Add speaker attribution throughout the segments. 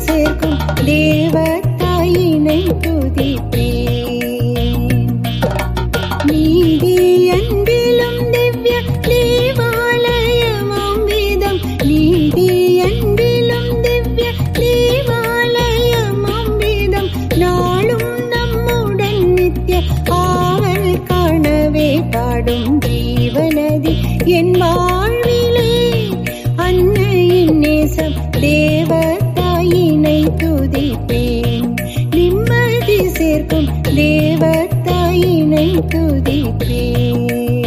Speaker 1: சேர்க்கும் தேவ தாயினை துதிப்பேன் நீதி அன்பிலும் திவ்ய தேவாலயமாம் வேதம் நீதி அன்பிலும் திவ்ய தேவாலயமாம் வேதம் நாளும் நம்முடன் நித்ய ஆவல் காணவே பாடும் ஜீவனதி என் வாழ்விலே அன்னையின் நேசம் தேவ தாயினை துதிப்பேன் நிம்மதி சேர்க்கும் தேவ தாயினை துதிப்பேன்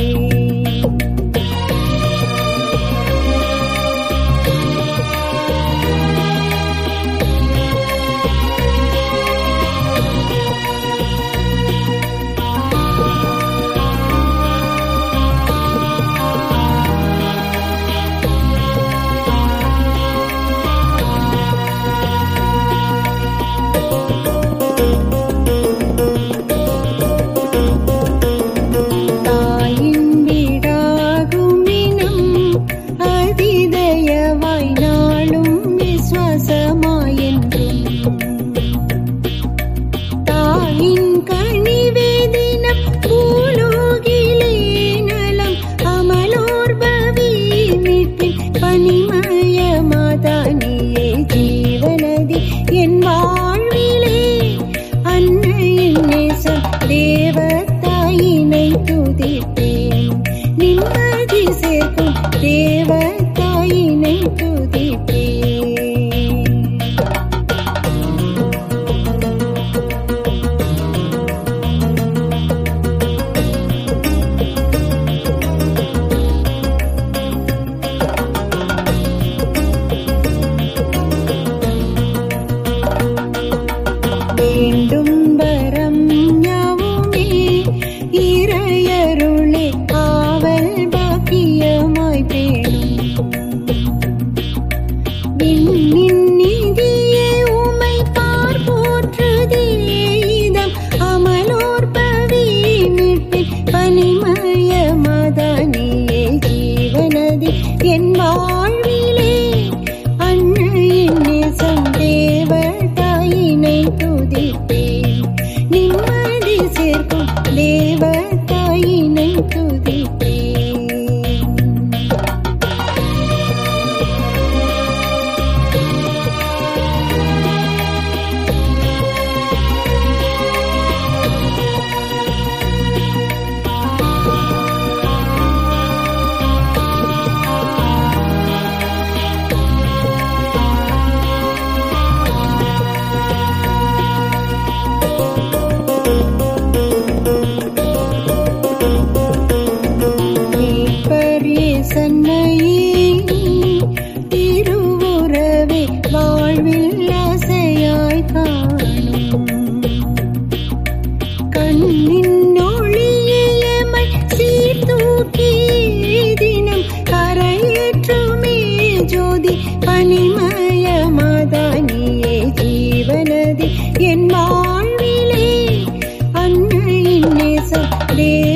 Speaker 1: தாயின் வீடாகுமினம் அதிதயவாய் நாளும் விசுவாசமாயென்றும் தாயின் கனிவேதினம் பூலோகிலே நலம் அமலோர் பவி மீட்பின் பனிமய மாதானியே ஜீவனதி என் வாழ்விலே அன்னையின் நேசம் தேவ தாயினை துதிப்பேன் நிம்மதி சேர்க்கும் தேவ தாயினை துதிப்பேன் வேண்டும் வரம் யாவுமே இறையருளே காவல் பாக்கியமாய் பேணும் விண்ணின் நிதியே உமை பார்ப்போற்றுதே இதம் அமலோர் பவி மீட்பின் பனிமய மதானியே ஜீவனதி என் வாழ்விலே அன்னையின் நேசம் தேவ தாயினை துதிப்பேன் நிம்மதி சேர்க்கும் தேவ தாயினை துதிப்பேன் மீட்பரே சன்னையே திருவுறவே வாழ்வில் ஆசையாய் காணும் கண்ணின் ஒளியே எமை சீர்தூக்கி தினம் கரையேற்றுமே ஜோதி பனிமய மாதானியே ஜீவனதி என் வாழ்விலே அன்னையின் நேசம் தேவ